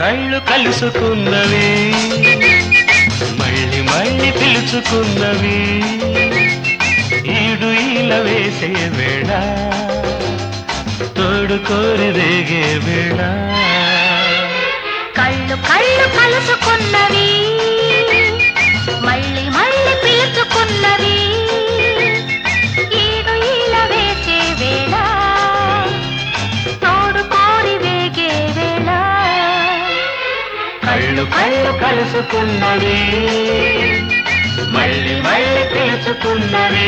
కళ్ళు కలుసుకున్నవి మళ్ళీ మళ్ళీ పిలుచుకున్నవి ఈడు ఈల వేసే వేళ తోడు కోరి రేగే వేళ కళ్ళు కళ్ళు కలుసుకున్నవి మళ్ళీ మళ్ళీ పిలుచుకున్నవి ఈడు ఈల వేసే వేళ తోడు కోరి వేగే వేళ కళ్ళు కళ్ళు కలుసుకున్నవి మళ్ళీ మళ్ళీ పిలుచుకున్నవి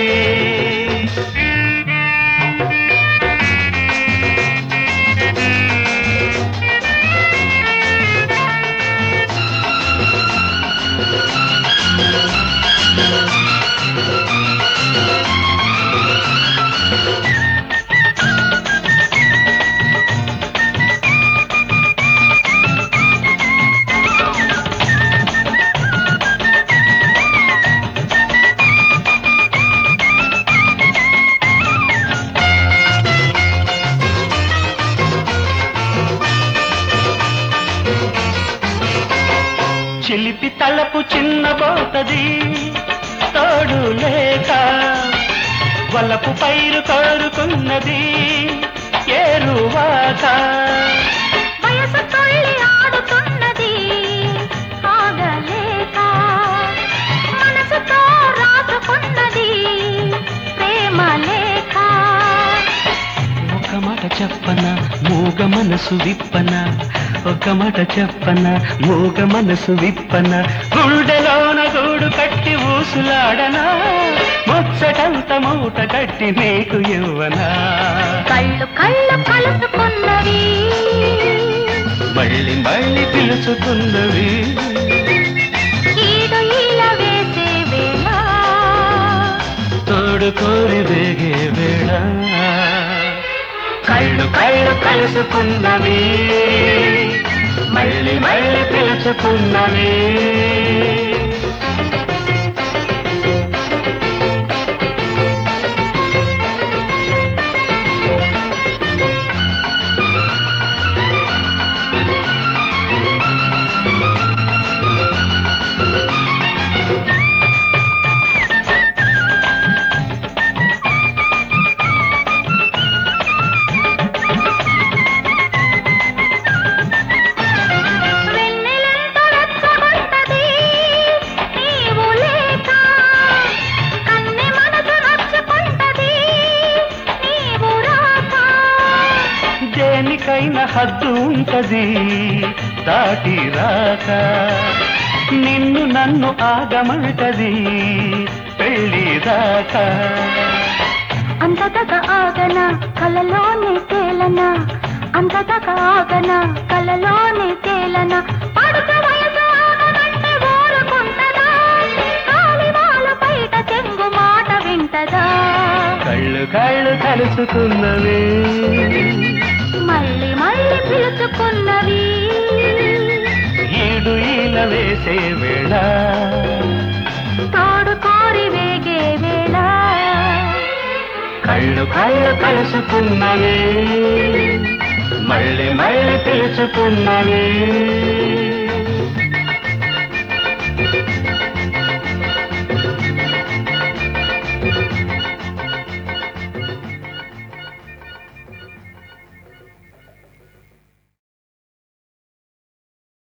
చిలిపి తలపు చిన్నబోతది తోడు లేక వలపు పైరు కోరుకున్నది ఏరువాక వయసు తొల్లి ఆడుతున్నది ఆగలేక మనసుతో రాసుకున్నది ప్రేమ లేఖ ఒక మాట చెప్పన మూగ మనసు విప్పన ఒక మాట చెప్పన మూగ మనసు విప్పన గుండెలోన గూడు కట్టి ఊసులాడనా ముచ్చటంత మూట కట్టి నీకు ఇవ్వనా కళ్ళు కళ్ళు కలుసుకున్నవి మళ్ళీ మళ్ళీ పిలుచుకున్నవి ఈడు ఈల వేసే వేళ తోడు కోరి వేగే వేళ కళ్ళు కళ్ళు కలుసుకున్నవి మళ్ళీ మళ్ళీ పిలుచుకున్నవి వెన్నెలెంత రెచ్చగొట్టది నీవు లేక కన్నె మనసు నచ్చుకుంటది నీవు రాక దేనికైనా హద్దు ఉంటది దాటి రాక నిన్ను నన్ను ఆగమంటది పెళ్లి దాకా అంతదక ఆగన కలలోనే తేలన అంతదక ఆగన కలలోనే తేలన పడుక వయసు ఆగమంటే ఊరుకుంటదా కాలివాలు బయట చెంగు మాట వింటదా కళ్ళు కళ్ళు కలుసుకున్నవి మళ్ళీ మళ్ళీ పిలుచుకున్నవి ఈడు ఈల వేసే వేళ తోడు కోరి వేగే వేళ కళ్ళు కళ్ళు కలుసుకున్నవి మళ్ళీ మళ్ళీ పిలుచుకున్నవి